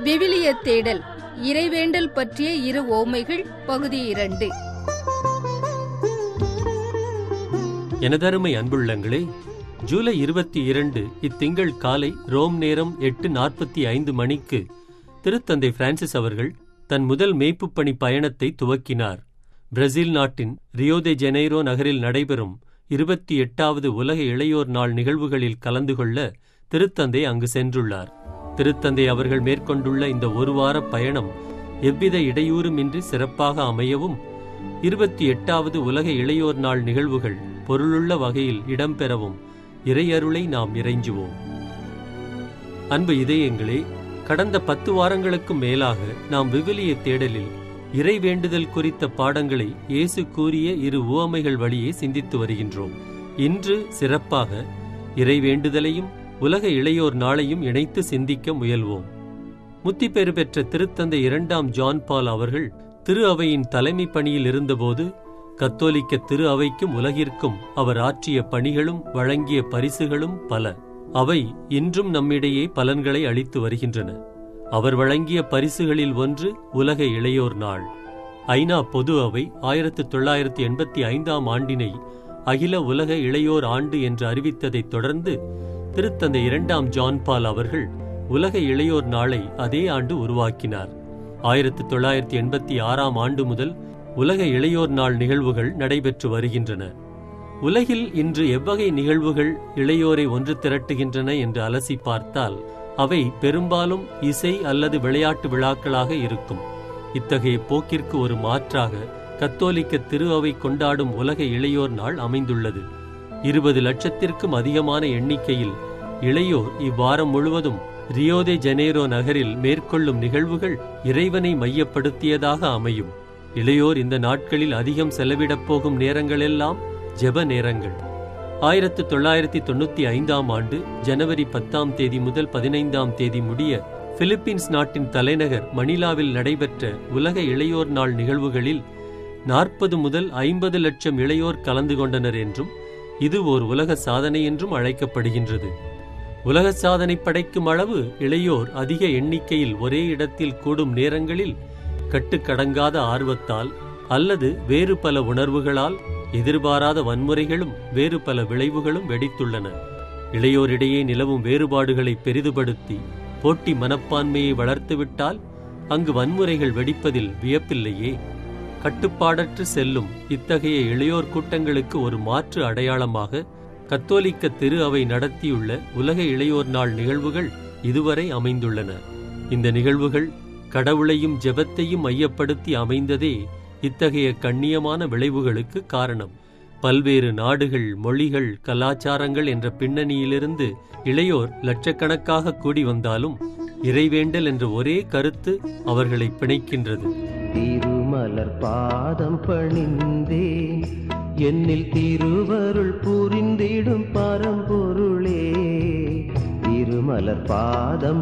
விவிலிய தேடல் இறைவேண்டல் பற்றிய இரு ஓமைகள் பகுதி இரண்டு எனதருமை அன்புள்ளங்களே ஜூலை இருபத்தி இரண்டு இத்திங்கள் காலை ரோம் நேரம் எட்டு நாற்பத்தி ஐந்து மணிக்கு திருத்தந்தை பிரான்சிஸ் அவர்கள் தன் முதல் மேய்ப்புப் பணி பயணத்தை துவக்கினார் பிரேசில் நாட்டின் ரியோ de ஜெனைரோ நகரில் நடைபெறும் இருபத்தி எட்டாவது உலக இளையோர் நாள் நிகழ்வுகளில் கலந்து கொள்ள திருத்தந்தை அங்கு சென்றுள்ளார் திருத்தந்தை அவர்கள் மேற்கொண்டுள்ள இந்த ஒரு வார பயணம் எவ்வித இடையூறுமின்றி சிறப்பாக அமையவும் இருபத்தி எட்டாவது உலக இளையோர் நாள் நிகழ்வுகள் பொருளுள்ள வகையில் இடம்பெறவும் இறையருளை நாம் இறைஞ்சுவோம் அன்பு இதயங்களே கடந்த பத்து வாரங்களுக்கும் மேலாக நாம் விவிலிய தேடலில் இறை வேண்டுதல் குறித்த பாடங்களை இயேசு கூறிய இரு உவமைகள் வழியே சிந்தித்து வருகின்றோம் இன்று சிறப்பாக இறை வேண்டுதலையும் உலக இளையோர் நாளையும் இணைத்து சிந்திக்க முயல்வோம் முத்திப்பேறு பெற்ற திருத்தந்தை இரண்டாம் ஜான் பால் அவர்கள் திரு அவையின் தலைமை பணியில் இருந்தபோது கத்தோலிக்க திரு அவைக்கும் உலகிற்கும் அவர் ஆற்றிய பணிகளும் வழங்கிய பரிசுகளும் பல அவை இன்றும் நம்மிடையே பலன்களை அளித்து வருகின்றன அவர் வழங்கிய பரிசுகளில் ஒன்று உலக இளையோர் நாள் ஐநா பொது அவை ஆயிரத்து தொள்ளாயிரத்து எண்பத்தி ஐந்தாம் ஆண்டினை அகில உலக இளையோர் ஆண்டு என்று அறிவித்ததைத் தொடர்ந்து திருத்தந்தை இரண்டாம் ஜான் பால் அவர்கள் உலக இளையோர் நாளை அதே ஆண்டு உருவாக்கினார் ஆயிரத்து தொள்ளாயிரத்தி எண்பத்தி ஆறாம் ஆண்டு முதல் உலக இளையோர் நாள் நிகழ்வுகள் நடைபெற்று வருகின்றன உலகில் இன்று எவ்வகை நிகழ்வுகள் இளையோரை ஒன்று திரட்டுகின்றன என்று அலசி பார்த்தால் அவை பெரும்பாலும் இசை அல்லது விளையாட்டு விழாக்களாக இருக்கும் இத்தகைய போக்கிற்கு ஒரு மாற்றாக கத்தோலிக்க திரு அவை கொண்டாடும் உலக இளையோர் நாள் அமைந்துள்ளது இருபது லட்சத்திற்கும் அதிகமான எண்ணிக்கையில் இளையோர் இவ்வாரம் முழுவதும் ரியோதே ஜெனேரோ நகரில் மேற்கொள்ளும் நிகழ்வுகள் இறைவனை மையப்படுத்தியதாக அமையும் இளையோர் இந்த நாட்களில் அதிகம் செலவிடப் போகும் நேரங்களெல்லாம் ஜெப நேரங்கள் ஆயிரத்து தொள்ளாயிரத்தி தொண்ணூத்தி ஐந்தாம் ஆண்டு ஜனவரி பத்தாம் தேதி முதல் பதினைந்தாம் தேதி முடிய பிலிப்பீன்ஸ் நாட்டின் தலைநகர் மணிலாவில் நடைபெற்ற உலக இளையோர் நாள் நிகழ்வுகளில் நாற்பது முதல் ஐம்பது லட்சம் இளையோர் கலந்து கொண்டனர் என்றும் இது ஓர் உலக சாதனை என்றும் அழைக்கப்படுகின்றது உலக சாதனை படைக்கும் அளவு இளையோர் அதிக எண்ணிக்கையில் ஒரே இடத்தில் கூடும் நேரங்களில் கட்டுக்கடங்காத ஆர்வத்தால் அல்லது வேறு பல உணர்வுகளால் எதிர்பாராத வன்முறைகளும் வேறு பல விளைவுகளும் வெடித்துள்ளன இளையோரிடையே நிலவும் வேறுபாடுகளை பெரிதுபடுத்தி போட்டி மனப்பான்மையை வளர்த்துவிட்டால் அங்கு வன்முறைகள் வெடிப்பதில் வியப்பில்லையே கட்டுப்பாடற்று செல்லும் இத்தகைய இளையோர் கூட்டங்களுக்கு ஒரு மாற்று அடையாளமாக கத்தோலிக்க திரு அவை நடத்தியுள்ள உலக இளையோர் நாள் நிகழ்வுகள் இதுவரை அமைந்துள்ளன இந்த நிகழ்வுகள் கடவுளையும் ஜெபத்தையும் மையப்படுத்தி அமைந்ததே இத்தகைய கண்ணியமான விளைவுகளுக்கு காரணம் பல்வேறு நாடுகள் மொழிகள் கலாச்சாரங்கள் என்ற பின்னணியிலிருந்து இளையோர் லட்சக்கணக்காக கூடி வந்தாலும் இறைவேண்டல் என்ற ஒரே கருத்து அவர்களை பிணைக்கின்றது திருமலர் பாதம் பணிந்தேன் என்னில் திருவருள் புரிந்திடும் பரம்பொருளே திருமலர் பாதம்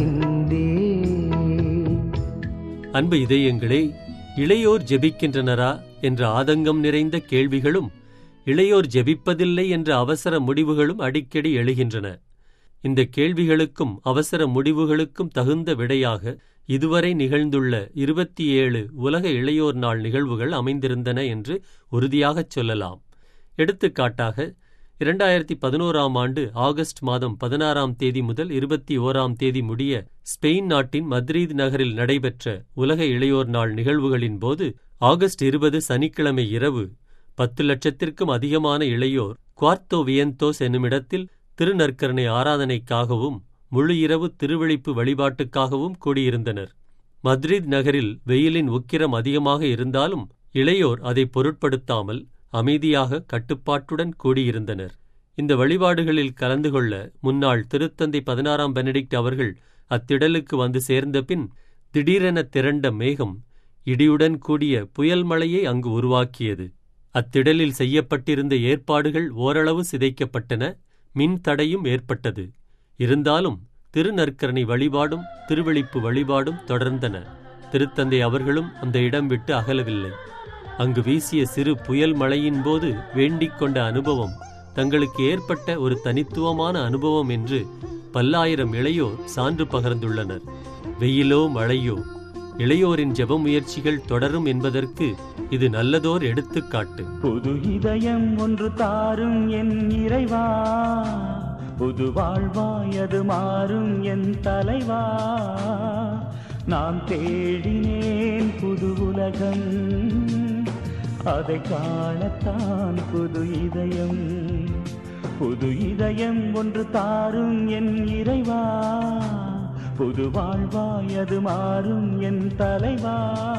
பணிந்தேன் அன்பு இதயங்களே இளையோர் ஜெபிக்கின்றனரா என்ற ஆதங்கம் நிறைந்த கேள்விகளும் இளையோர் ஜெபிப்பதில்லை என்ற அவசர முடிவுகளும் அடிக்கடி எழுகின்றன இந்த கேள்விகளுக்கும் அவசர முடிவுகளுக்கும் தகுந்த விடையாக இதுவரை நிகழ்ந்துள்ள இருபத்தி ஏழு உலக இளையோர் நாள் நிகழ்வுகள் அமைந்திருந்தன என்று உறுதியாகச் சொல்லலாம் எடுத்துக்காட்டாக இரண்டாயிரத்தி பதினோராம் ஆண்டு ஆகஸ்ட் மாதம் பதினாறாம் தேதி முதல் இருபத்தி ஓராம் தேதி முடிய ஸ்பெயின் நாட்டின் மத்ரீத் நகரில் நடைபெற்ற உலக இளையோர் நாள் நிகழ்வுகளின் போது ஆகஸ்ட் இருபது சனிக்கிழமை இரவு பத்து லட்சத்திற்கும் அதிகமான இளையோர் குவார்த்தோ வியந்தோஸ் என்னுமிடத்தில் திருநற்கரணை ஆராதனைக்காகவும் முழு இரவு திருவிழிப்பு வழிபாட்டுக்காகவும் கூடியிருந்தனர் மத்ரித் நகரில் வெயிலின் உக்கிரம் அதிகமாக இருந்தாலும் இளையோர் அதை பொருட்படுத்தாமல் அமைதியாக கட்டுப்பாட்டுடன் கூடியிருந்தனர் இந்த வழிபாடுகளில் கலந்து கொள்ள முன்னாள் திருத்தந்தை பதினாறாம் பெனடிக்ட் அவர்கள் அத்திடலுக்கு வந்து சேர்ந்த பின் திடீரென திரண்ட மேகம் இடியுடன் கூடிய புயல் மழையை அங்கு உருவாக்கியது அத்திடலில் செய்யப்பட்டிருந்த ஏற்பாடுகள் ஓரளவு சிதைக்கப்பட்டன மின் தடையும் ஏற்பட்டது இருந்தாலும் திருநற்கரணை வழிபாடும் திருவெளிப்பு வழிபாடும் தொடர்ந்தன திருத்தந்தை அவர்களும் அந்த இடம் விட்டு அகலவில்லை அங்கு வீசிய சிறு புயல் மழையின் போது வேண்டிக் கொண்ட அனுபவம் தங்களுக்கு ஏற்பட்ட ஒரு தனித்துவமான அனுபவம் என்று பல்லாயிரம் இளையோர் சான்று பகர்ந்துள்ளனர் வெயிலோ மழையோ இளையோரின் ஜெப முயற்சிகள் தொடரும் என்பதற்கு இது நல்லதோர் எடுத்துக்காட்டு புது இதயம் ஒன்று தாரும் என் இறைவா புது வாழ்வாயது மாறும் என் தலைவா நான் தேடினேன் புது உலகம் அதை காணத்தான் புது இதயம் புது இதயம் ஒன்று தாரும் என் இறைவா புது வாழ்வாயது மாறும் என் தலைவா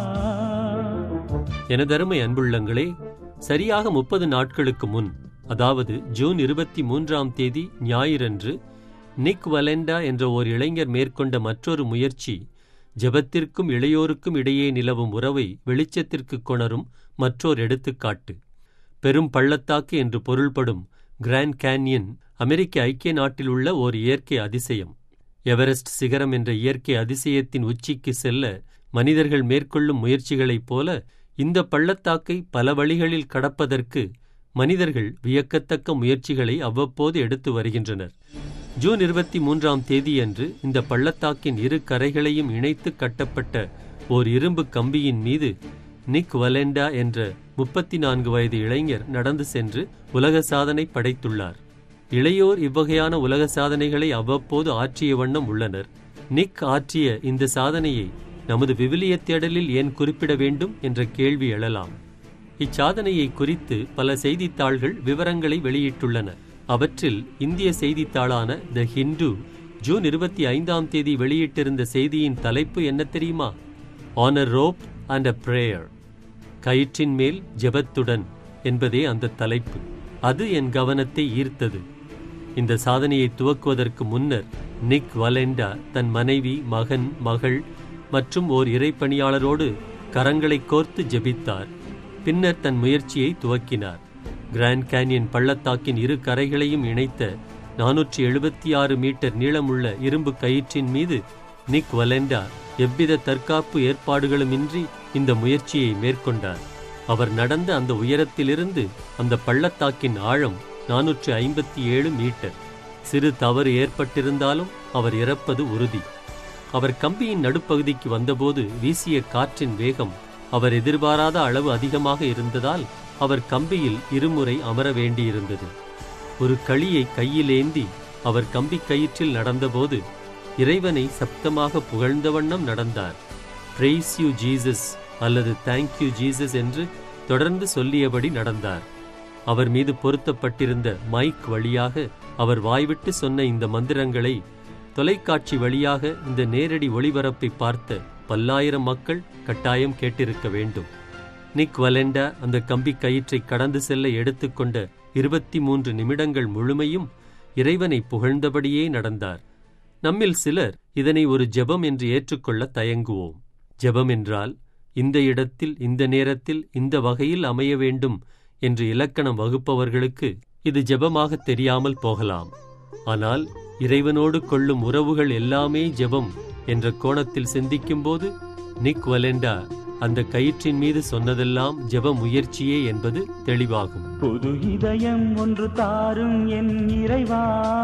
எனதருமை அன்புள்ளங்களே சரியாக முப்பது நாட்களுக்கு முன் அதாவது ஜூன் இருபத்தி மூன்றாம் தேதி ஞாயிறன்று நிக் வலெண்டா என்ற ஓர் இளைஞர் மேற்கொண்ட மற்றொரு முயற்சி ஜெபத்திற்கும் இளையோருக்கும் இடையே நிலவும் உறவை வெளிச்சத்திற்கு கொணரும் மற்றோர் எடுத்துக்காட்டு பெரும் பள்ளத்தாக்கு என்று பொருள்படும் கிராண்ட் கேன்யன் அமெரிக்க ஐக்கிய நாட்டில் உள்ள ஓர் இயற்கை அதிசயம் எவரெஸ்ட் சிகரம் என்ற இயற்கை அதிசயத்தின் உச்சிக்கு செல்ல மனிதர்கள் மேற்கொள்ளும் முயற்சிகளைப் போல இந்த பள்ளத்தாக்கை பல வழிகளில் கடப்பதற்கு மனிதர்கள் வியக்கத்தக்க முயற்சிகளை அவ்வப்போது எடுத்து வருகின்றனர் ஜூன் இருபத்தி மூன்றாம் தேதியன்று இந்த பள்ளத்தாக்கின் இரு கரைகளையும் இணைத்து கட்டப்பட்ட ஓர் இரும்பு கம்பியின் மீது நிக் வலெண்டா என்ற முப்பத்தி நான்கு வயது இளைஞர் நடந்து சென்று உலக சாதனை படைத்துள்ளார் இளையோர் இவ்வகையான உலக சாதனைகளை அவ்வப்போது ஆற்றிய வண்ணம் உள்ளனர் நிக் ஆற்றிய இந்த சாதனையை நமது விவிலிய தேடலில் ஏன் குறிப்பிட வேண்டும் என்ற கேள்வி எழலாம் இச்சாதனையை குறித்து பல செய்தித்தாள்கள் விவரங்களை வெளியிட்டுள்ளன அவற்றில் இந்திய செய்தித்தாளான த ஹிந்து ஜூன் இருபத்தி ஐந்தாம் தேதி வெளியிட்டிருந்த செய்தியின் தலைப்பு என்ன தெரியுமா on a rope and a prayer கயிற்றின் மேல் ஜெபத்துடன் என்பதே அந்த தலைப்பு அது என் கவனத்தை ஈர்த்தது இந்த சாதனையை துவக்குவதற்கு முன்னர் நிக் வலெண்டா தன் மனைவி மகன் மகள் மற்றும் ஓர் இறைப்பணியாளரோடு கரங்களை கோர்த்து ஜெபித்தார் பின்னர் தன் முயற்சியை துவக்கினார் கிராண்ட் கேன்யன் பள்ளத்தாக்கின் இரு கரைகளையும் இணைத்த நானூற்றி எழுபத்தி ஆறு மீட்டர் நீளமுள்ள இரும்பு கயிற்றின் மீது நிக் வலெண்டா எவ்வித தற்காப்பு ஏற்பாடுகளுமின்றி இந்த முயற்சியை மேற்கொண்டார் அவர் நடந்த அந்த உயரத்திலிருந்து அந்த பள்ளத்தாக்கின் ஆழம் நானூற்று ஐம்பத்தி ஏழு மீட்டர் சிறு தவறு ஏற்பட்டிருந்தாலும் அவர் இறப்பது உறுதி அவர் கம்பியின் நடுப்பகுதிக்கு வந்தபோது வீசிய காற்றின் வேகம் அவர் எதிர்பாராத அளவு அதிகமாக இருந்ததால் அவர் கம்பியில் இருமுறை அமர வேண்டியிருந்தது ஒரு களியை கையிலேந்தி அவர் கம்பி கயிற்றில் நடந்தபோது இறைவனை சப்தமாக புகழ்ந்த வண்ணம் நடந்தார் பிரைஸ் யூ ஜீசஸ் அல்லது தேங்க் யூ ஜீசஸ் என்று தொடர்ந்து சொல்லியபடி நடந்தார் அவர் மீது பொருத்தப்பட்டிருந்த மைக் வழியாக அவர் வாய்விட்டு சொன்ன இந்த மந்திரங்களை தொலைக்காட்சி வழியாக இந்த நேரடி ஒளிபரப்பை பார்த்த பல்லாயிரம் மக்கள் கட்டாயம் கேட்டிருக்க வேண்டும் நிக் வலெண்டா அந்த கம்பி கயிற்றை கடந்து செல்ல எடுத்துக்கொண்ட இருபத்தி மூன்று நிமிடங்கள் முழுமையும் இறைவனை புகழ்ந்தபடியே நடந்தார் நம்மில் சிலர் இதனை ஒரு ஜெபம் என்று ஏற்றுக்கொள்ள தயங்குவோம் ஜெபம் என்றால் இந்த இடத்தில் இந்த நேரத்தில் இந்த வகையில் அமைய வேண்டும் என்று இலக்கணம் வகுப்பவர்களுக்கு இது ஜெபமாக தெரியாமல் போகலாம் ஆனால் இறைவனோடு கொள்ளும் உறவுகள் எல்லாமே ஜெபம் என்ற கோணத்தில் சிந்திக்கும்போது நிக் வலெண்டா அந்த கயிற்றின் மீது சொன்னதெல்லாம் ஜெப முயற்சியே என்பது தெளிவாகும் புது இதயம் ஒன்று தாரும் என் இறைவா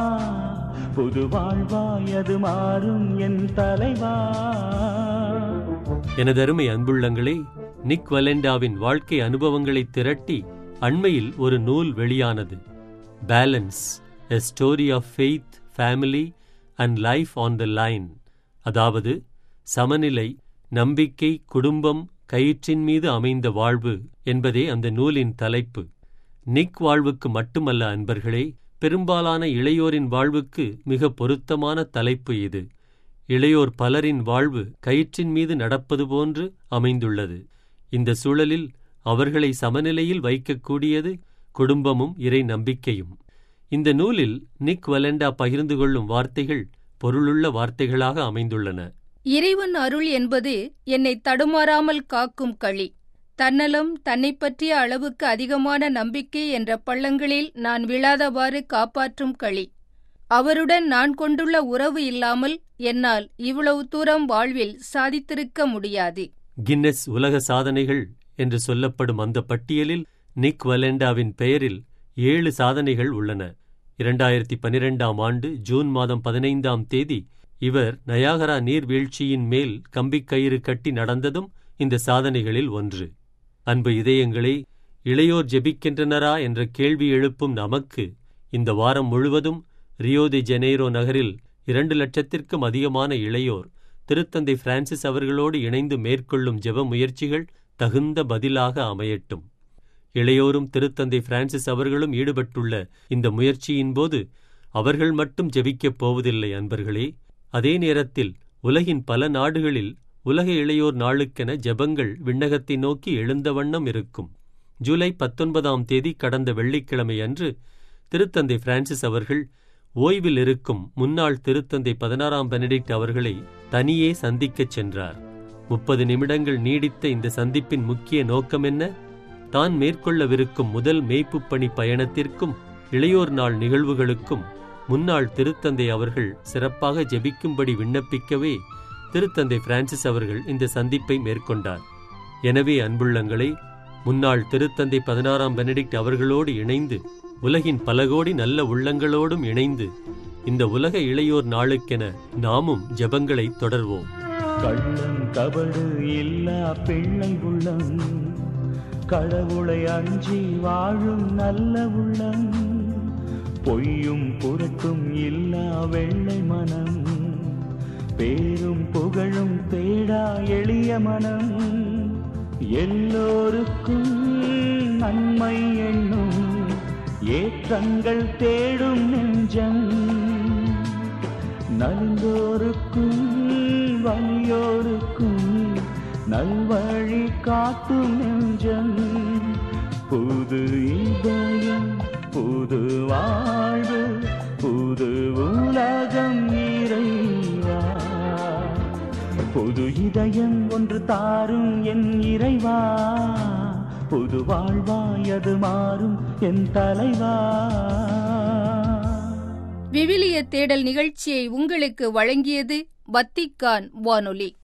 புது வாழ்வாயது மாறும் என் தலைவா எனதருமை அன்புள்ளங்களே நிக் வலெண்டாவின் வாழ்க்கை அனுபவங்களை திரட்டி அண்மையில் ஒரு நூல் வெளியானது balance a story of faith family and life on the line அதாவது சமநிலை நம்பிக்கை குடும்பம் கயிற்றின் மீது அமைந்த வாழ்வு என்பதே அந்த நூலின் தலைப்பு நிக் வாழ்வுக்கு மட்டுமல்ல அன்பர்களே பெரும்பாலான இளையோரின் வாழ்வுக்கு மிக பொருத்தமான தலைப்பு இது இளையோர் பலரின் வாழ்வு கயிற்றின் மீது நடப்பது போன்று அமைந்துள்ளது இந்த சூழலில் அவர்களை சமநிலையில் வைக்கக்கூடியது குடும்பமும் இறை நம்பிக்கையும் இந்த நூலில் நிக் வலெண்டா பகிர்ந்து கொள்ளும் வார்த்தைகள் பொருளுள்ள வார்த்தைகளாக அமைந்துள்ளன இறைவன் அருள் என்பது என்னை தடுமாறாமல் காக்கும் களி தன்னலம் தன்னைப் பற்றிய அளவுக்கு அதிகமான நம்பிக்கை என்ற பள்ளங்களில் நான் விழாதவாறு காப்பாற்றும் களி அவருடன் நான் கொண்டுள்ள உறவு இல்லாமல் என்னால் இவ்வளவு தூரம் வாழ்வில் சாதித்திருக்க முடியாது கின்னஸ் உலக சாதனைகள் என்று சொல்லப்படும் அந்த பட்டியலில் நிக் வலெண்டாவின் பெயரில் ஏழு சாதனைகள் உள்ளன இரண்டாயிரத்தி பனிரெண்டாம் ஆண்டு ஜூன் மாதம் பதினைந்தாம் தேதி இவர் நயாகரா நீர்வீழ்ச்சியின் மேல் கம்பிக்கயிறு கட்டி நடந்ததும் இந்த சாதனைகளில் ஒன்று அன்பு இதயங்களே இளையோர் ஜெபிக்கின்றனரா என்ற கேள்வி எழுப்பும் நமக்கு இந்த வாரம் முழுவதும் ரியோ தி ஜெனேரோ நகரில் இரண்டு லட்சத்திற்கும் அதிகமான இளையோர் திருத்தந்தை பிரான்சிஸ் அவர்களோடு இணைந்து மேற்கொள்ளும் ஜெப முயற்சிகள் தகுந்த பதிலாக அமையட்டும் இளையோரும் திருத்தந்தை பிரான்சிஸ் அவர்களும் ஈடுபட்டுள்ள இந்த முயற்சியின் போது அவர்கள் மட்டும் ஜெபிக்கப் போவதில்லை அன்பர்களே அதே நேரத்தில் உலகின் பல நாடுகளில் உலக இளையோர் நாளுக்கென ஜெபங்கள் விண்ணகத்தை நோக்கி எழுந்த வண்ணம் இருக்கும் ஜூலை பத்தொன்பதாம் தேதி கடந்த வெள்ளிக்கிழமை அன்று திருத்தந்தை பிரான்சிஸ் அவர்கள் ஓய்வில் இருக்கும் முன்னாள் திருத்தந்தை பதினாறாம் பெனடிக்ட் அவர்களை தனியே சந்திக்கச் சென்றார் முப்பது நிமிடங்கள் நீடித்த இந்த சந்திப்பின் முக்கிய நோக்கம் என்ன தான் மேற்கொள்ளவிருக்கும் முதல் மேய்ப்புப் பணி பயணத்திற்கும் இளையோர் நாள் நிகழ்வுகளுக்கும் முன்னாள் திருத்தந்தை அவர்கள் சிறப்பாக ஜெபிக்கும்படி விண்ணப்பிக்கவே திருத்தந்தை பிரான்சிஸ் அவர்கள் இந்த சந்திப்பை மேற்கொண்டார் எனவே அன்புள்ளங்களே முன்னாள் திருத்தந்தை பதினாறாம் பெனடிக்ட் அவர்களோடு இணைந்து உலகின் பல கோடி நல்ல உள்ளங்களோடும் இணைந்து இந்த உலக இளையோர் நாளுக்கென நாமும் ஜெபங்களை தொடர்வோம் கள்ளம் கபடு இல்லா பிள்ளை உள்ளம் கடவுளை அஞ்சி வாழும் நல்ல உள்ளம் பொய்யும் புரட்டும் இல்லா வெள்ளை மனம் பேரும் புகழும் தேடா எளிய மனம் எல்லோருக்கும் நன்மை எண்ணும் ஏற்றங்கள் தேடும் நெஞ்சம் நலிந்தோருக்கும் வலியோருக்கும் நல்வழி காட்டும் நெஞ்சம் புது இதயம் புது வாழ்வு புது உலகம் இறைவா புது இதயம் ஒன்று தாரும் என் இறைவா புது வாழ்வாயது மாறும் என் தலைவா விவிலிய தேடல் நிகழ்ச்சியை உங்களுக்கு வழங்கியது வத்திக்கான் வானொலி